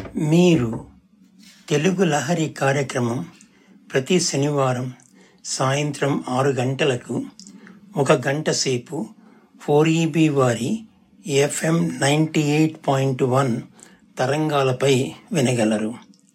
మీరు తెలుగు లహరి కార్యక్రమం ప్రతి శనివారం సాయంత్రం ఆరు గంటలకు ఒక గంట సేపు ఫోర్ ఈబీ వారి FM ninety eight point one తరంగాలపై వినగలరు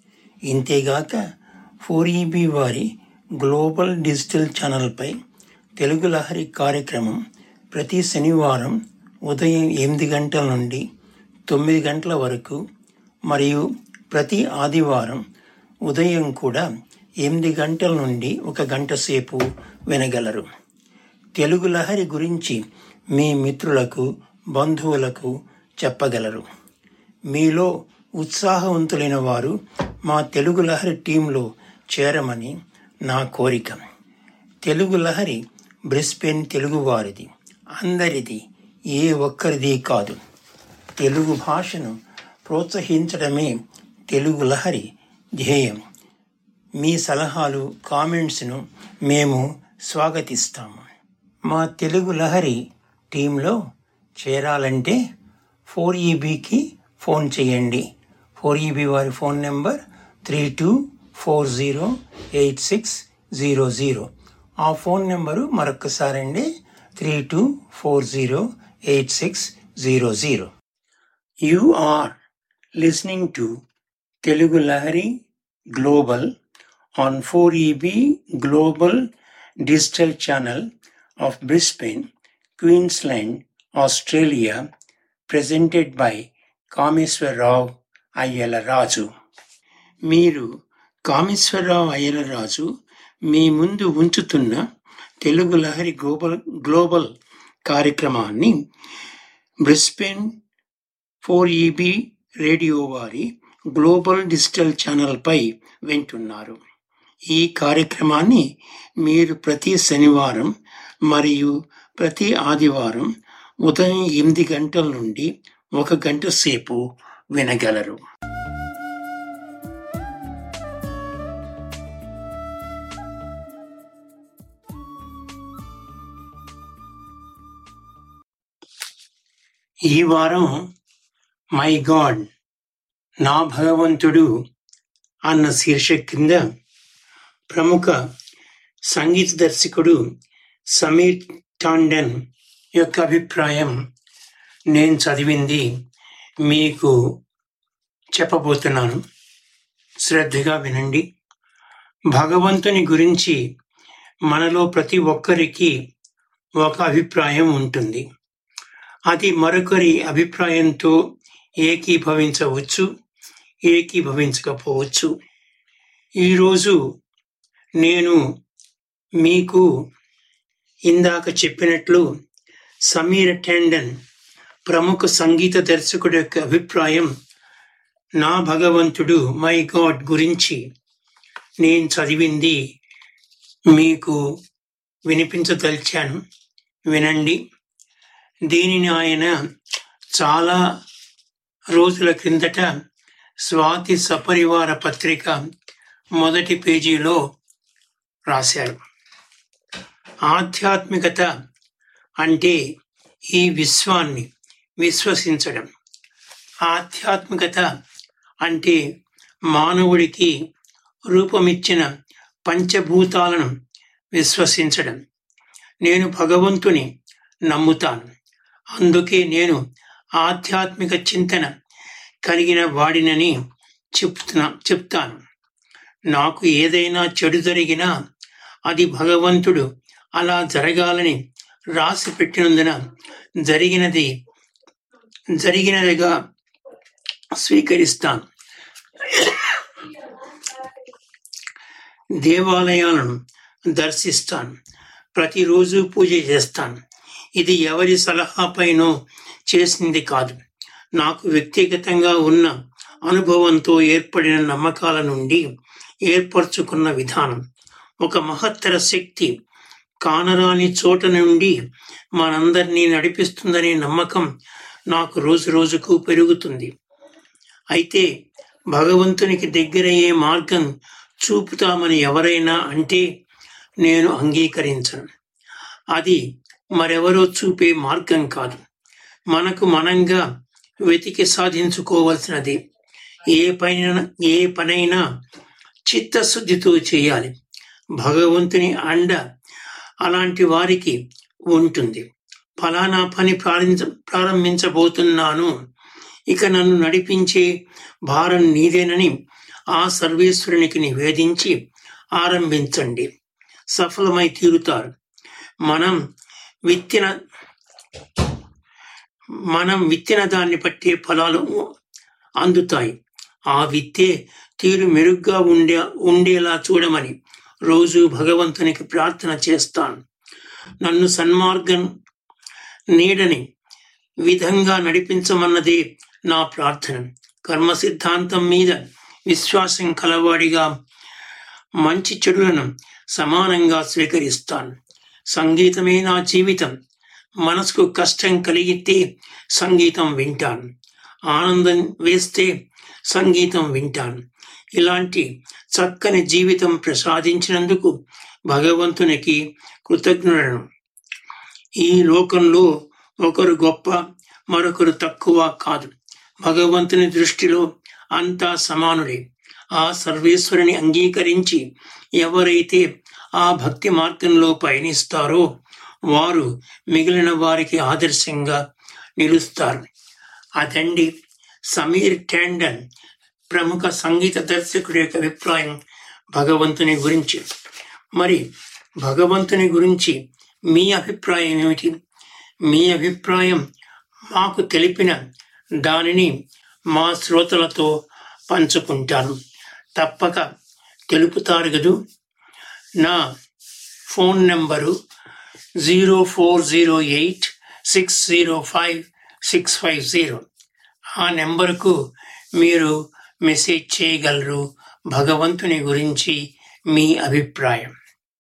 ఇంతేగాక ఫోర్ ఈబీ వారి గ్లోబల్ డిజిటల్ ఛానల్పై తెలుగు లహరి కార్యక్రమం ప్రతి శనివారం ఉదయం ఎనిమిది గంటల నుండి తొమ్మిది గంటల వరకు మరియు ప్రతి ఆదివారం ఉదయం కూడా ఎనిమిది గంటల నుండి ఒక గంట సేపు వినగలరు తెలుగు లహరి గురించి మీ మిత్రులకు బంధువులకు చెప్పగలరు మీలో ఉత్సాహవంతులైన వారు మా తెలుగు లహరి టీంలో చేరమని నా కోరిక తెలుగు లహరి బ్రిస్బెన్ తెలుగు వారిది అందరిది ఏ ఒక్కరిది కాదు తెలుగు భాషను ప్రోత్సహించడమే తెలుగు లహరి ధ్యేయం మీ సలహాలు కామెంట్స్ను మేము స్వాగతిస్తాము మా తెలుగు లహరి టీంలో చేరాలంటే ఫోర్ ఈబీకి ఫోన్ చేయండి ఫోర్ ఈబీ వారి phone number three two four zero eight six zero zero ఆ ఫోన్ నెంబరు మరొకసారి అండి three two four zero eight six zero zero you are listening to Telugu Lahari global on 4EB Global Digital Channel of Brisbane, Queensland, Australia, presented by Kameswararao Ayyala Raju మీరు కామేశ్వరరావు అయ్యల రాజు మీ ముందు ఉంచుతున్న Telugu Lahari global global కార్యక్రమాన్ని Brisbane four EB radio వారి global digital ఛానల్పై వింటున్నారు ఈ కార్యక్రమాన్ని మీరు ప్రతి శనివారం మరియు ప్రతి ఆదివారం ఉదయం ఎనిమిది గంటల నుండి ఒక గంట సేపు వినగలరు ఈ వారం మై గాడ్ నా భగవంతుడు అన్న శీర్షిక కింద ప్రముఖ సంగీత దర్శకుడు సమీర్ టాండన్ యొక్క అభిప్రాయం నేను చదివింది మీకు చెప్పబోతున్నాను శ్రద్ధగా వినండి భగవంతుని గురించి మనలో ప్రతి ఒక్కరికి ఒక అభిప్రాయం ఉంటుంది అది మరొకరి అభిప్రాయంతో ఏకీభవించవచ్చు ఏకీభవించకపోవచ్చు ఈరోజు నేను మీకు ఇందాక చెప్పినట్లు సమీర్ టెండన్ ప్రముఖ సంగీత దర్శకుడు యొక్క అభిప్రాయం నా భగవంతుడు మై గాడ్ గురించి నేను చదివింది మీకు వినిపించదలిచాను వినండి దీనిని ఆయన చాలా రోజుల క్రిందట స్వాతి సపరివార పత్రిక మొదటి పేజీలో రాశారు ఆధ్యాత్మికత అంటే ఈ విశ్వాన్ని విశ్వసించడం ఆధ్యాత్మికత అంటే మానవుడికి రూపమిచ్చిన పంచభూతాలను విశ్వసించడం నేను భగవంతుని నమ్ముతాను అందుకే నేను ఆధ్యాత్మిక చింతన కలిగిన వాడినని చెప్తున్నా చెప్తాను నాకు ఏదైనా చెడు జరిగినా అది భగవంతుడు అలా జరగాలని రాసి పెట్టినందున జరిగినది జరిగినదిగా స్వీకరిస్తాను దేవాలయాలను దర్శిస్తాను ప్రతిరోజు పూజ చేస్తాను ఇది ఎవరి సలహాపైనో చేసింది కాదు నాకు వ్యక్తిగతంగా ఉన్న అనుభవంతో ఏర్పడిన నమ్మకాల నుండి ఏర్పరచుకున్న విధానం ఒక మహత్తర శక్తి కానరాని చోట నుండి మనందరినీ నడిపిస్తుందనే నమ్మకం నాకు రోజు రోజుకు పెరుగుతుంది అయితే భగవంతునికి దగ్గరయ్యే మార్గం చూపుతామని ఎవరైనా అంటే నేను అంగీకరించను అది మరెవరో చూపే మార్గం కాదు మనకు మనంగా వెతికి సాధించుకోవలసినది ఏ పైన ఏ పనైనా చిత్తశుద్ధితో చేయాలి భగవంతుని అండ అలాంటి వారికి ఉంటుంది ఫలానా పని ప్రారంభ ప్రారంభించబోతున్నాను ఇక నన్ను నడిపించే భారం నీదేనని ఆ సర్వేశ్వరునికి నివేదించి ఆరంభించండి సఫలమై తీరుతారు మనం విత్తిన మనం విత్తిన దాన్ని బట్టే ఫలాలు అందుతాయి ఆ విత్తే తీరు మెరుగ్గా ఉండే ఉండేలా చూడమని రోజు భగవంతునికి ప్రార్థన చేస్తాను నన్ను సన్మార్గం నీడని విధంగా నడిపించమన్నదే నా ప్రార్థన కర్మ సిద్ధాంతం మీద విశ్వాసం కలవాడిగా మంచి చెడులను సమానంగా స్వీకరిస్తాను సంగీతమే నా జీవితం మనసుకు కష్టం కలిగితే సంగీతం వింటాను ఆనందం వేస్తే సంగీతం వింటాను ఇలాంటి చక్కని జీవితం ప్రసాదించినందుకు భగవంతునికి కృతజ్ఞులను ఈ లోకంలో ఒకరు గొప్ప మరొకరు తక్కువ కాదు భగవంతుని దృష్టిలో అంతా సమానుడే ఆ సర్వేశ్వరుని అంగీకరించి ఎవరైతే ఆ భక్తి మార్గంలో పయనిస్తారో వారు మిగిలిన వారికి ఆదర్శంగా నిలుస్తారు అదండి సమీర్ ట్యాండన్ ప్రముఖ సంగీత దర్శకుడి యొక్క అభిప్రాయం భగవంతుని గురించి మరి భగవంతుని గురించి మీ అభిప్రాయం ఏమిటి మీ అభిప్రాయం మాకు తెలిపిన దానిని మా శ్రోతలతో పంచుకుంటాను తప్పక తెలుపుతారు కదూ నా phone number zero four zero eight six zero five six five zero ఆ నెంబర్కు మీరు మెసేజ్ చేయగలరు భగవంతుని గురించి మీ అభిప్రాయం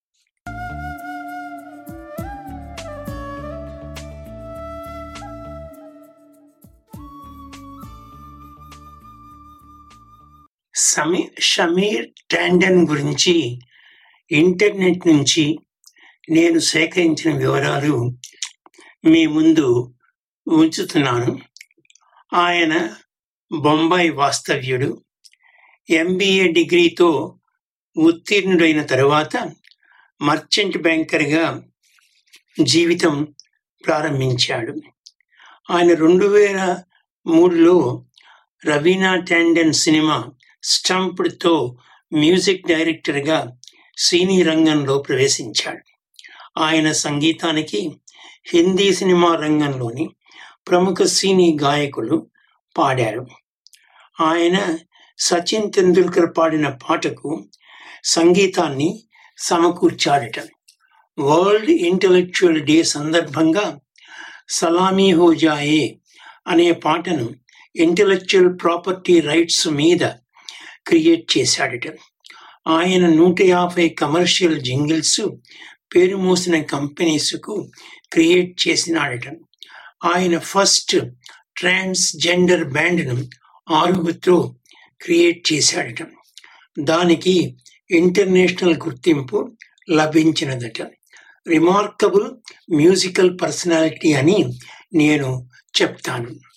సమీ షమీర్ టాండన్ గురించి ఇంటర్నెట్ నుంచి నేను సేకరించిన వివరాలు మీ ముందు ఉంచుతున్నాను ఆయన బొంబాయి వాస్తవ్యుడు ఎంబీఏ డిగ్రీతో ఉత్తీర్ణుడైన తరువాత మర్చెంట్ బ్యాంకర్గా జీవితం ప్రారంభించాడు ఆయన రెండు వేల మూడులో రవీనా టాండన్ సినిమా స్టంప్డ్తో మ్యూజిక్ డైరెక్టర్గా సినీ రంగంలో ప్రవేశించాడు ఆయన సంగీతానికి హిందీ సినిమా రంగంలోని ప్రముఖ సినీ గాయకులు పాడారు ఆయన సచిన్ తెందుల్కర్ పాడిన పాటకు సంగీతాన్ని సమకూర్చాడట వరల్డ్ ఇంటలెక్చువల్ డే సందర్భంగా సలామీ హో జాయే అనే పాటను ఇంటలెక్చువల్ ప్రాపర్టీ రైట్స్ మీద క్రియేట్ చేశాడట ఆయన నూట యాభై కమర్షియల్ జింగిల్స్ పేరు మోసిన కంపెనీస్కు క్రియేట్ చేసినాడట ఆయన ఫస్ట్ ట్రాన్స్ జెండర్ బ్యాండ్ను ఆరుగురితో క్రియేట్ చేశాడట దానికి ఇంటర్నేషనల్ గుర్తింపు లభించినదట రిమార్కబుల్ మ్యూజికల్ పర్సనాలిటీ అని నేను చెప్తాను